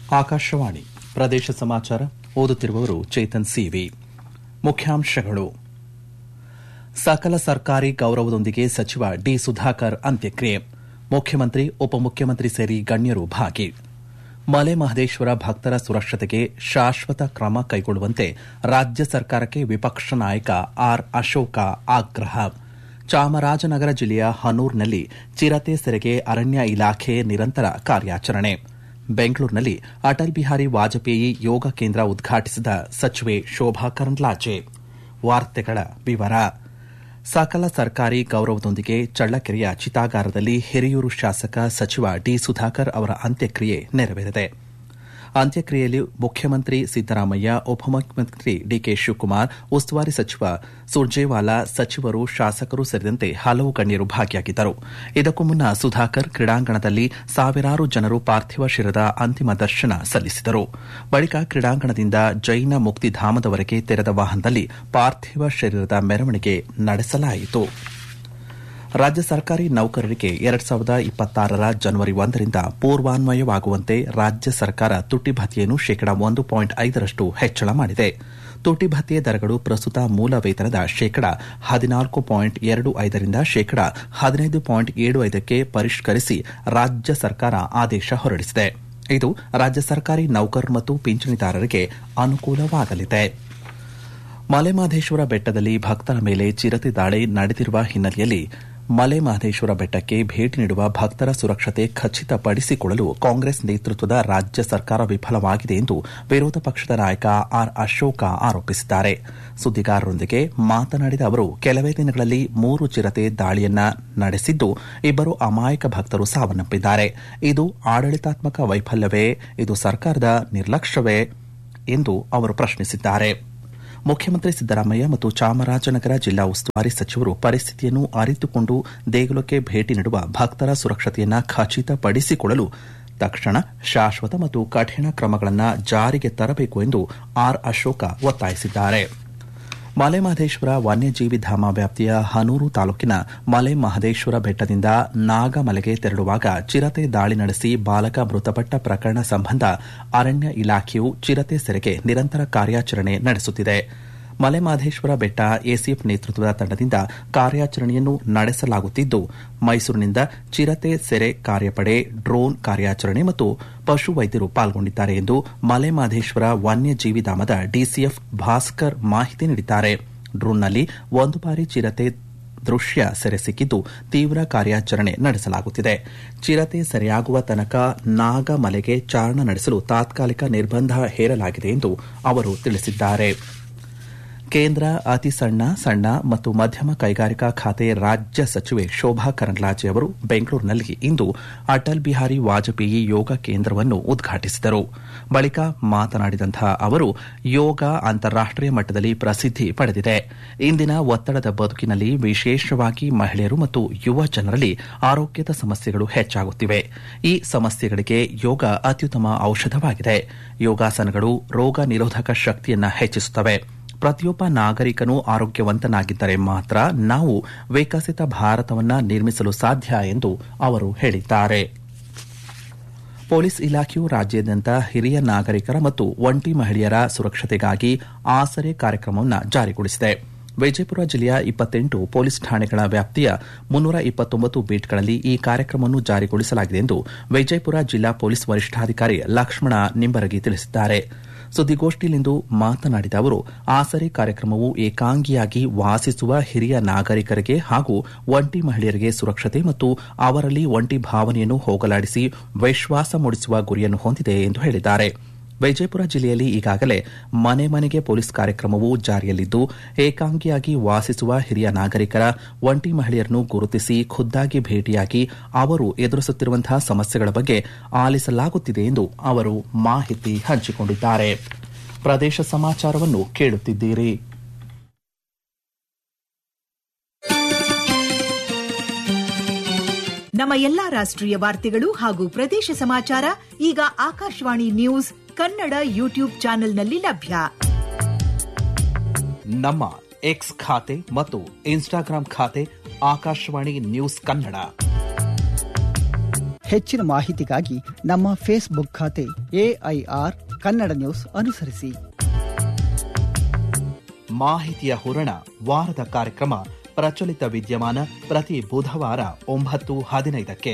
ಆಕಾಶವಾಣಿ ಪ್ರದೇಶ ಸಮಾಚಾರ ಓದುತ್ತಿರುವವರು ಚೇತನ್ ಸಿವಿ ಮುಖ್ಯಾಂಶಗಳು ಸಕಲ ಸರ್ಕಾರಿ ಗೌರವದೊಂದಿಗೆ ಸಚಿವ ಡಿ ಸುಧಾಕರ್ ಅಂತ್ಯಕ್ರಿಯೆ ಮುಖ್ಯಮಂತ್ರಿ ಉಪಮುಖ್ಯಮಂತ್ರಿ ಸೇರಿ ಗಣ್ಯರು ಭಾಗಿ ಮಲೆ ಮಹದೇಶ್ವರ ಭಕ್ತರ ಸುರಕ್ಷತೆಗೆ ಶಾಶ್ವತ ಕ್ರಮ ಕೈಗೊಳ್ಳುವಂತೆ ರಾಜ್ಯ ಸರ್ಕಾರಕ್ಕೆ ವಿಪಕ್ಷ ನಾಯಕ ಆರ್ ಅಶೋಕ ಆಗ್ರಹ ಚಾಮರಾಜನಗರ ಜಿಲ್ಲೆಯ ಹನೂರ್ನಲ್ಲಿ ಚಿರತೆ ಸೆರೆಗೆ ಅರಣ್ಯ ಇಲಾಖೆ ನಿರಂತರ ಕಾರ್ಯಾಚರಣೆ ಬೆಂಗಳೂರಿನಲ್ಲಿ ಅಟಲ್ ಬಿಹಾರಿ ವಾಜಪೇಯಿ ಯೋಗ ಕೇಂದ್ರ ಉದ್ಘಾಟಿಸಿದ ಸಚಿವೆ ಶೋಭಾ ಕರಂದ್ಲಾಜೆ ವಾರ್ತೆಗಳ ವಿವರ ಸಕಲ ಸರ್ಕಾರಿ ಗೌರವದೊಂದಿಗೆ ಚಳ್ಳಕೆರೆಯ ಚಿತಾಗಾರದಲ್ಲಿ ಹಿರಿಯೂರು ಶಾಸಕ ಸಚಿವ ಡಿ ಸುಧಾಕರ್ ಅವರ ಅಂತ್ಯಕ್ರಿಯೆ ನೆರವೇರಿದೆ ಅಂತ್ಯಕ್ರಿಯೆಯಲ್ಲಿ ಮುಖ್ಯಮಂತ್ರಿ ಸಿದ್ದರಾಮಯ್ಯ ಉಪಮುಖ್ಯಮಂತ್ರಿ ಡಿಕೆ ಶಿವಕುಮಾರ್ ಉಸ್ತುವಾರಿ ಸಚಿವ ಸುರ್ಜೇವಾಲಾ ಸಚಿವರು ಶಾಸಕರು ಸೇರಿದಂತೆ ಹಲವು ಗಣ್ಯರು ಭಾಗಿಯಾಗಿದ್ದರು ಇದಕ್ಕೂ ಮುನ್ನ ಸುಧಾಕರ್ ಕ್ರೀಡಾಂಗಣದಲ್ಲಿ ಸಾವಿರಾರು ಜನರು ಪಾರ್ಥಿವ ಶಿರದ ಅಂತಿಮ ದರ್ಶನ ಸಲ್ಲಿಸಿದರು ಬಳಿಕ ಕ್ರೀಡಾಂಗಣದಿಂದ ಜೈನ ಮುಕ್ತಿಧಾಮದವರೆಗೆ ತೆರೆದ ವಾಹನದಲ್ಲಿ ಪಾರ್ಥಿವ ಶರೀರದ ಮೆರವಣಿಗೆ ನಡೆಸಲಾಯಿತು ರಾಜ್ಯ ಸರ್ಕಾರಿ ನೌಕರರಿಗೆ ಎರಡ್ ಸಾವಿರದ ಇಪ್ಪತ್ತಾರರ ಜನವರಿ ಒಂದರಿಂದ ಪೂರ್ವಾನ್ವಯವಾಗುವಂತೆ ರಾಜ್ಯ ಸರ್ಕಾರ ತುಟ್ಟಿ ಭತ್ಯೆಯನ್ನು ಶೇಕಡಾ ಒಂದು ಪಾಯಿಂಟ್ ಐದರಷ್ಟು ಹೆಚ್ಚಳ ಮಾಡಿದೆ ತುಟ್ಟಿ ಭತ್ಯೆ ದರಗಳು ಪ್ರಸ್ತುತ ಮೂಲ ವೇತನದ ಶೇಕಡಾ ಹದಿನಾಲ್ಕು ಪಾಯಿಂಟ್ ಎರಡು ಐದರಿಂದ ಶೇಕಡಾ ಹದಿನೈದು ಪಾಯಿಂಟ್ ಏಳು ಐದಕ್ಕೆ ಪರಿಷ್ಕರಿಸಿ ರಾಜ್ಯ ಸರ್ಕಾರ ಆದೇಶ ಹೊರಡಿಸಿದೆ ಇದು ರಾಜ್ಯ ಸರ್ಕಾರಿ ನೌಕರರು ಮತ್ತು ಪಿಂಚಣಿದಾರರಿಗೆ ಅನುಕೂಲವಾಗಲಿದೆ ಮಲೆಮಹದೇಶ್ವರ ಬೆಟ್ಟದಲ್ಲಿ ಭಕ್ತರ ಮೇಲೆ ಚಿರತೆ ದಾಳಿ ನಡೆದಿರುವ ಹಿನ್ನೆಲೆಯಲ್ಲಿ ಮಲೆಮಹದೇಶ್ವರ ಬೆಟ್ಟಕ್ಕೆ ಭೇಟಿ ನೀಡುವ ಭಕ್ತರ ಸುರಕ್ಷತೆ ಖಚಿತಪಡಿಸಿಕೊಳ್ಳಲು ಕಾಂಗ್ರೆಸ್ ನೇತೃತ್ವದ ರಾಜ್ಯ ಸರ್ಕಾರ ವಿಫಲವಾಗಿದೆ ಎಂದು ವಿರೋಧ ಪಕ್ಷದ ನಾಯಕ ಆರ್ ಅಶೋಕ ಆರೋಪಿಸಿದ್ದಾರೆ ಸುದ್ದಿಗಾರರೊಂದಿಗೆ ಮಾತನಾಡಿದ ಅವರು ಕೆಲವೇ ದಿನಗಳಲ್ಲಿ ಮೂರು ಚಿರತೆ ದಾಳಿಯನ್ನ ನಡೆಸಿದ್ದು ಇಬ್ಬರು ಅಮಾಯಕ ಭಕ್ತರು ಸಾವನ್ನಪ್ಪಿದ್ದಾರೆ ಇದು ಆಡಳಿತಾತ್ಮಕ ವೈಫಲ್ಯವೇ ಇದು ಸರ್ಕಾರದ ನಿರ್ಲಕ್ಷ್ಯವೇ ಎಂದು ಅವರು ಪ್ರಶ್ನಿಸಿದ್ದಾರೆ ಮುಖ್ಯಮಂತ್ರಿ ಸಿದ್ದರಾಮಯ್ಯ ಮತ್ತು ಚಾಮರಾಜನಗರ ಜಿಲ್ಲಾ ಉಸ್ತುವಾರಿ ಸಚಿವರು ಪರಿಸ್ಥಿತಿಯನ್ನು ಅರಿತುಕೊಂಡು ದೇಗುಲಕ್ಕೆ ಭೇಟಿ ನೀಡುವ ಭಕ್ತರ ಸುರಕ್ಷತೆಯನ್ನು ಖಚಿತಪಡಿಸಿಕೊಳ್ಳಲು ತಕ್ಷಣ ಶಾಶ್ವತ ಮತ್ತು ಕಠಿಣ ಕ್ರಮಗಳನ್ನು ಜಾರಿಗೆ ತರಬೇಕು ಎಂದು ಆರ್ ಅಶೋಕ ಒತ್ತಾಯಿಸಿದ್ದಾರೆ ಮಲೆಮಹದೇಶ್ವರ ವನ್ಯಜೀವಿ ಧಾಮ ವ್ಯಾಪ್ತಿಯ ಹನೂರು ತಾಲೂಕಿನ ಮಲೆ ಮಹದೇಶ್ವರ ಬೆಟ್ಟದಿಂದ ನಾಗಮಲೆಗೆ ತೆರಳುವಾಗ ಚಿರತೆ ದಾಳಿ ನಡೆಸಿ ಬಾಲಕ ಮೃತಪಟ್ಟ ಪ್ರಕರಣ ಸಂಬಂಧ ಅರಣ್ಯ ಇಲಾಖೆಯು ಚಿರತೆ ಸೆರೆಗೆ ನಿರಂತರ ಕಾರ್ಯಾಚರಣೆ ನಡೆಸುತ್ತಿದೆ ಮಲೆಮಹದೇಶ್ವರ ಬೆಟ್ಟ ಎಸಿಎಫ್ ನೇತೃತ್ವದ ತಂಡದಿಂದ ಕಾರ್ಯಾಚರಣೆಯನ್ನು ನಡೆಸಲಾಗುತ್ತಿದ್ದು ಮೈಸೂರಿನಿಂದ ಚಿರತೆ ಸೆರೆ ಕಾರ್ಯಪಡೆ ಡ್ರೋನ್ ಕಾರ್ಯಾಚರಣೆ ಮತ್ತು ಪಶು ವೈದ್ಯರು ಪಾಲ್ಗೊಂಡಿದ್ದಾರೆ ಎಂದು ಮಲೆಮಹದೇಶ್ವರ ವನ್ಯಜೀವಿ ಧಾಮದ ಡಿಸಿಎಫ್ ಭಾಸ್ಕರ್ ಮಾಹಿತಿ ನೀಡಿದ್ದಾರೆ ಡ್ರೋನ್ನಲ್ಲಿ ಒಂದು ಬಾರಿ ಚಿರತೆ ದೃಶ್ಯ ಸೆರೆ ಸಿಕ್ಕಿದ್ದು ತೀವ್ರ ಕಾರ್ಯಾಚರಣೆ ನಡೆಸಲಾಗುತ್ತಿದೆ ಚಿರತೆ ಸೆರೆಯಾಗುವ ತನಕ ನಾಗಮಲೆಗೆ ಚಾರಣ ನಡೆಸಲು ತಾತ್ಕಾಲಿಕ ನಿರ್ಬಂಧ ಹೇರಲಾಗಿದೆ ಎಂದು ಅವರು ತಿಳಿಸಿದ್ದಾರೆ ಕೇಂದ್ರ ಅತಿ ಸಣ್ಣ ಸಣ್ಣ ಮತ್ತು ಮಧ್ಯಮ ಕೈಗಾರಿಕಾ ಖಾತೆ ರಾಜ್ಯ ಸಚಿವೆ ಶೋಭಾ ಕರಂದ್ಲಾಜೆ ಅವರು ಬೆಂಗಳೂರಿನಲ್ಲಿ ಇಂದು ಅಟಲ್ ಬಿಹಾರಿ ವಾಜಪೇಯಿ ಯೋಗ ಕೇಂದ್ರವನ್ನು ಉದ್ಘಾಟಿಸಿದರು ಬಳಿಕ ಮಾತನಾಡಿದಂತಹ ಅವರು ಯೋಗ ಅಂತಾರಾಷ್ಟೀಯ ಮಟ್ಟದಲ್ಲಿ ಪ್ರಸಿದ್ಧಿ ಪಡೆದಿದೆ ಇಂದಿನ ಒತ್ತಡದ ಬದುಕಿನಲ್ಲಿ ವಿಶೇಷವಾಗಿ ಮಹಿಳೆಯರು ಮತ್ತು ಯುವ ಜನರಲ್ಲಿ ಆರೋಗ್ಯದ ಸಮಸ್ಯೆಗಳು ಹೆಚ್ಚಾಗುತ್ತಿವೆ ಈ ಸಮಸ್ಯೆಗಳಿಗೆ ಯೋಗ ಅತ್ಯುತ್ತಮ ಔಷಧವಾಗಿದೆ ಯೋಗಾಸನಗಳು ರೋಗ ನಿರೋಧಕ ಶಕ್ತಿಯನ್ನು ಹೆಚ್ಚಿಸುತ್ತವೆ ಪ್ರತಿಯೊಬ್ಬ ನಾಗರಿಕನೂ ಆರೋಗ್ಯವಂತನಾಗಿದ್ದರೆ ಮಾತ್ರ ನಾವು ವಿಕಸಿತ ಭಾರತವನ್ನ ನಿರ್ಮಿಸಲು ಸಾಧ್ಯ ಎಂದು ಅವರು ಹೇಳಿದ್ದಾರೆ ಪೊಲೀಸ್ ಇಲಾಖೆಯು ರಾಜ್ಯಾದ್ಯಂತ ಹಿರಿಯ ನಾಗರಿಕರ ಮತ್ತು ಒಂಟಿ ಮಹಿಳೆಯರ ಸುರಕ್ಷತೆಗಾಗಿ ಆಸರೆ ಕಾರ್ಯಕ್ರಮವನ್ನು ಜಾರಿಗೊಳಿಸಿದೆ ವಿಜಯಪುರ ಜಿಲ್ಲೆಯ ಇಪ್ಪತ್ತೆಂಟು ಪೊಲೀಸ್ ಠಾಣೆಗಳ ವ್ಯಾಪ್ತಿಯ ಮುನ್ನೂರ ಇಪ್ಪತ್ತೊಂಬತ್ತು ಬೀಟ್ಗಳಲ್ಲಿ ಈ ಕಾರ್ಯಕ್ರಮವನ್ನು ಜಾರಿಗೊಳಿಸಲಾಗಿದೆ ಎಂದು ವಿಜಯಪುರ ಜಿಲ್ಲಾ ಪೊಲೀಸ್ ವರಿಷ್ಠಾಧಿಕಾರಿ ಲಕ್ಷ್ಮಣ ನಿಂಬರಗಿ ತಿಳಿಸಿದ್ದಾರೆ ಸುದ್ದಿಗೋಷ್ಠಿಯಲ್ಲಿಂದು ಮಾತನಾಡಿದ ಅವರು ಆಸರೆ ಕಾರ್ಯಕ್ರಮವು ಏಕಾಂಗಿಯಾಗಿ ವಾಸಿಸುವ ಹಿರಿಯ ನಾಗರಿಕರಿಗೆ ಹಾಗೂ ಒಂಟಿ ಮಹಿಳೆಯರಿಗೆ ಸುರಕ್ಷತೆ ಮತ್ತು ಅವರಲ್ಲಿ ಒಂಟಿ ಭಾವನೆಯನ್ನು ಹೋಗಲಾಡಿಸಿ ವಿಶ್ವಾಸ ಮೂಡಿಸುವ ಗುರಿಯನ್ನು ಹೊಂದಿದೆ ಎಂದು ಹೇಳಿದ್ದಾರೆ ವಿಜಯಪುರ ಜಿಲ್ಲೆಯಲ್ಲಿ ಈಗಾಗಲೇ ಮನೆ ಮನೆಗೆ ಪೊಲೀಸ್ ಕಾರ್ಯಕ್ರಮವು ಜಾರಿಯಲ್ಲಿದ್ದು ಏಕಾಂಗಿಯಾಗಿ ವಾಸಿಸುವ ಹಿರಿಯ ನಾಗರಿಕರ ಒಂಟಿ ಮಹಿಳೆಯರನ್ನು ಗುರುತಿಸಿ ಖುದ್ದಾಗಿ ಭೇಟಿಯಾಗಿ ಅವರು ಎದುರಿಸುತ್ತಿರುವಂತಹ ಸಮಸ್ಯೆಗಳ ಬಗ್ಗೆ ಆಲಿಸಲಾಗುತ್ತಿದೆ ಎಂದು ಅವರು ಮಾಹಿತಿ ಹಂಚಿಕೊಂಡಿದ್ದಾರೆ ಪ್ರದೇಶ ಸಮಾಚಾರವನ್ನು ಕೇಳುತ್ತಿದ್ದೀರಿ ನಮ್ಮ ಎಲ್ಲಾ ರಾಷ್ಟ್ರೀಯ ವಾರ್ತೆಗಳು ಹಾಗೂ ಪ್ರದೇಶ ಸಮಾಚಾರ ಈಗ ಆಕಾಶವಾಣಿ ನ್ಯೂಸ್ ಕನ್ನಡ ಯೂಟ್ಯೂಬ್ ಚಾನೆಲ್ನಲ್ಲಿ ಲಭ್ಯ ನಮ್ಮ ಎಕ್ಸ್ ಖಾತೆ ಮತ್ತು ಇನ್ಸ್ಟಾಗ್ರಾಂ ಖಾತೆ ಆಕಾಶವಾಣಿ ನ್ಯೂಸ್ ಕನ್ನಡ ಹೆಚ್ಚಿನ ಮಾಹಿತಿಗಾಗಿ ನಮ್ಮ ಫೇಸ್ಬುಕ್ ಖಾತೆ ಎಐಆರ್ ಕನ್ನಡ ನ್ಯೂಸ್ ಅನುಸರಿಸಿ ಮಾಹಿತಿಯ ಹೂರಣ ವಾರದ ಕಾರ್ಯಕ್ರಮ ಪ್ರಚಲಿತ ವಿದ್ಯಮಾನ ಪ್ರತಿ ಬುಧವಾರ ಒಂಬತ್ತು ಹದಿನೈದಕ್ಕೆ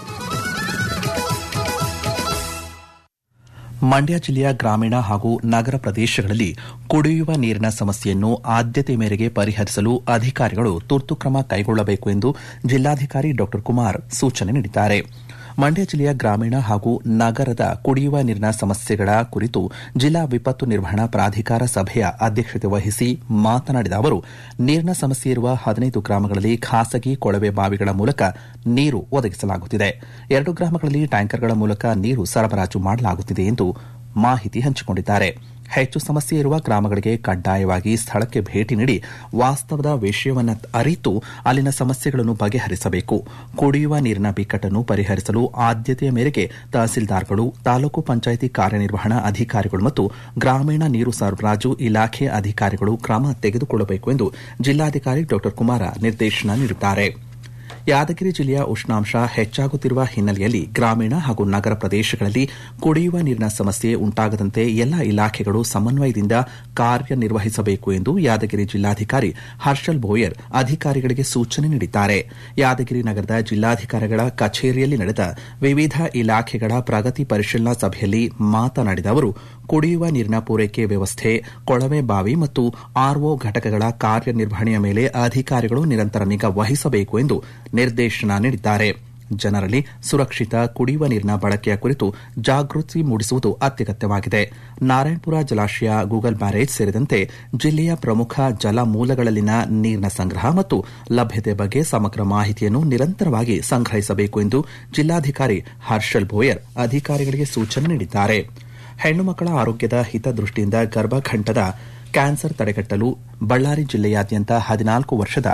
ಮಂಡ್ಯ ಜಿಲ್ಲೆಯ ಗ್ರಾಮೀಣ ಹಾಗೂ ನಗರ ಪ್ರದೇಶಗಳಲ್ಲಿ ಕುಡಿಯುವ ನೀರಿನ ಸಮಸ್ಯೆಯನ್ನು ಆದ್ಯತೆ ಮೇರೆಗೆ ಪರಿಹರಿಸಲು ಅಧಿಕಾರಿಗಳು ತುರ್ತು ಕ್ರಮ ಕೈಗೊಳ್ಳಬೇಕು ಎಂದು ಜಿಲ್ಲಾಧಿಕಾರಿ ಡಾ ಕುಮಾರ್ ಸೂಚನೆ ನೀಡಿದ್ದಾರೆ ಮಂಡ್ಯ ಜಿಲ್ಲೆಯ ಗ್ರಾಮೀಣ ಹಾಗೂ ನಗರದ ಕುಡಿಯುವ ನೀರಿನ ಸಮಸ್ಯೆಗಳ ಕುರಿತು ಜಿಲ್ಲಾ ವಿಪತ್ತು ನಿರ್ವಹಣಾ ಪ್ರಾಧಿಕಾರ ಸಭೆಯ ಅಧ್ಯಕ್ಷತೆ ವಹಿಸಿ ಮಾತನಾಡಿದ ಅವರು ನೀರಿನ ಸಮಸ್ಯೆ ಇರುವ ಹದಿನೈದು ಗ್ರಾಮಗಳಲ್ಲಿ ಖಾಸಗಿ ಕೊಳವೆ ಬಾವಿಗಳ ಮೂಲಕ ನೀರು ಒದಗಿಸಲಾಗುತ್ತಿದೆ ಎರಡು ಗ್ರಾಮಗಳಲ್ಲಿ ಟ್ಯಾಂಕರ್ಗಳ ಮೂಲಕ ನೀರು ಸರಬರಾಜು ಮಾಡಲಾಗುತ್ತಿದೆ ಎಂದು ಮಾಹಿತಿ ಹಂಚಿಕೊಂಡಿದ್ದಾರೆ ಹೆಚ್ಚು ಸಮಸ್ಯೆ ಇರುವ ಗ್ರಾಮಗಳಿಗೆ ಕಡ್ಡಾಯವಾಗಿ ಸ್ಥಳಕ್ಕೆ ಭೇಟಿ ನೀಡಿ ವಾಸ್ತವದ ವಿಷಯವನ್ನು ಅರಿತು ಅಲ್ಲಿನ ಸಮಸ್ಯೆಗಳನ್ನು ಬಗೆಹರಿಸಬೇಕು ಕುಡಿಯುವ ನೀರಿನ ಬಿಕ್ಕಟ್ಟನ್ನು ಪರಿಹರಿಸಲು ಆದ್ಯತೆಯ ಮೇರೆಗೆ ತಹಸೀಲ್ದಾರ್ಗಳು ತಾಲೂಕು ಪಂಚಾಯಿತಿ ಕಾರ್ಯನಿರ್ವಹಣಾ ಅಧಿಕಾರಿಗಳು ಮತ್ತು ಗ್ರಾಮೀಣ ನೀರು ಸರಬರಾಜು ಇಲಾಖೆ ಅಧಿಕಾರಿಗಳು ಕ್ರಮ ತೆಗೆದುಕೊಳ್ಳಬೇಕು ಎಂದು ಜಿಲ್ಲಾಧಿಕಾರಿ ಡಾ ಕುಮಾರ ನಿರ್ದೇಶನ ನೀಡಿದ್ದಾರೆ ಯಾದಗಿರಿ ಜಿಲ್ಲೆಯ ಉಷ್ಣಾಂಶ ಹೆಚ್ಚಾಗುತ್ತಿರುವ ಹಿನ್ನೆಲೆಯಲ್ಲಿ ಗ್ರಾಮೀಣ ಹಾಗೂ ನಗರ ಪ್ರದೇಶಗಳಲ್ಲಿ ಕುಡಿಯುವ ನೀರಿನ ಸಮಸ್ಯೆ ಉಂಟಾಗದಂತೆ ಎಲ್ಲ ಇಲಾಖೆಗಳು ಸಮನ್ವಯದಿಂದ ಕಾರ್ಯನಿರ್ವಹಿಸಬೇಕು ಎಂದು ಯಾದಗಿರಿ ಜಿಲ್ಲಾಧಿಕಾರಿ ಹರ್ಷಲ್ ಬೋಯರ್ ಅಧಿಕಾರಿಗಳಿಗೆ ಸೂಚನೆ ನೀಡಿದ್ದಾರೆ ಯಾದಗಿರಿ ನಗರದ ಜಿಲ್ಲಾಧಿಕಾರಿಗಳ ಕಚೇರಿಯಲ್ಲಿ ನಡೆದ ವಿವಿಧ ಇಲಾಖೆಗಳ ಪ್ರಗತಿ ಪರಿಶೀಲನಾ ಸಭೆಯಲ್ಲಿ ಮಾತನಾಡಿದ ಅವರು ಕುಡಿಯುವ ನೀರಿನ ಪೂರೈಕೆ ವ್ಯವಸ್ಥೆ ಕೊಳವೆ ಬಾವಿ ಮತ್ತು ಆರ್ಒ ಘಟಕಗಳ ಕಾರ್ಯನಿರ್ವಹಣೆಯ ಮೇಲೆ ಅಧಿಕಾರಿಗಳು ನಿರಂತರ ನಿಗಾ ವಹಿಸಬೇಕು ಎಂದು ನಿರ್ದೇಶನ ನೀಡಿದ್ದಾರೆ ಜನರಲ್ಲಿ ಸುರಕ್ಷಿತ ಕುಡಿಯುವ ನೀರಿನ ಬಳಕೆಯ ಕುರಿತು ಜಾಗೃತಿ ಮೂಡಿಸುವುದು ಅತ್ಯಗತ್ಯವಾಗಿದೆ ನಾರಾಯಣಪುರ ಜಲಾಶಯ ಗೂಗಲ್ ಬ್ಯಾರೇಜ್ ಸೇರಿದಂತೆ ಜಿಲ್ಲೆಯ ಪ್ರಮುಖ ಜಲ ಮೂಲಗಳಲ್ಲಿನ ನೀರಿನ ಸಂಗ್ರಹ ಮತ್ತು ಲಭ್ಯತೆ ಬಗ್ಗೆ ಸಮಗ್ರ ಮಾಹಿತಿಯನ್ನು ನಿರಂತರವಾಗಿ ಸಂಗ್ರಹಿಸಬೇಕು ಎಂದು ಜಿಲ್ಲಾಧಿಕಾರಿ ಹರ್ಷಲ್ ಬೋಯರ್ ಅಧಿಕಾರಿಗಳಿಗೆ ಸೂಚನೆ ನೀಡಿದ್ದಾರೆ ಹೆಣ್ಣು ಮಕ್ಕಳ ಆರೋಗ್ಯದ ಹಿತದೃಷ್ಟಿಯಿಂದ ಗರ್ಭಕಂಠದ ಕ್ಯಾನ್ಸರ್ ತಡೆಗಟ್ಟಲು ಬಳ್ಳಾರಿ ಜಿಲ್ಲೆಯಾದ್ಯಂತ ಹದಿನಾಲ್ಕು ವರ್ಷದ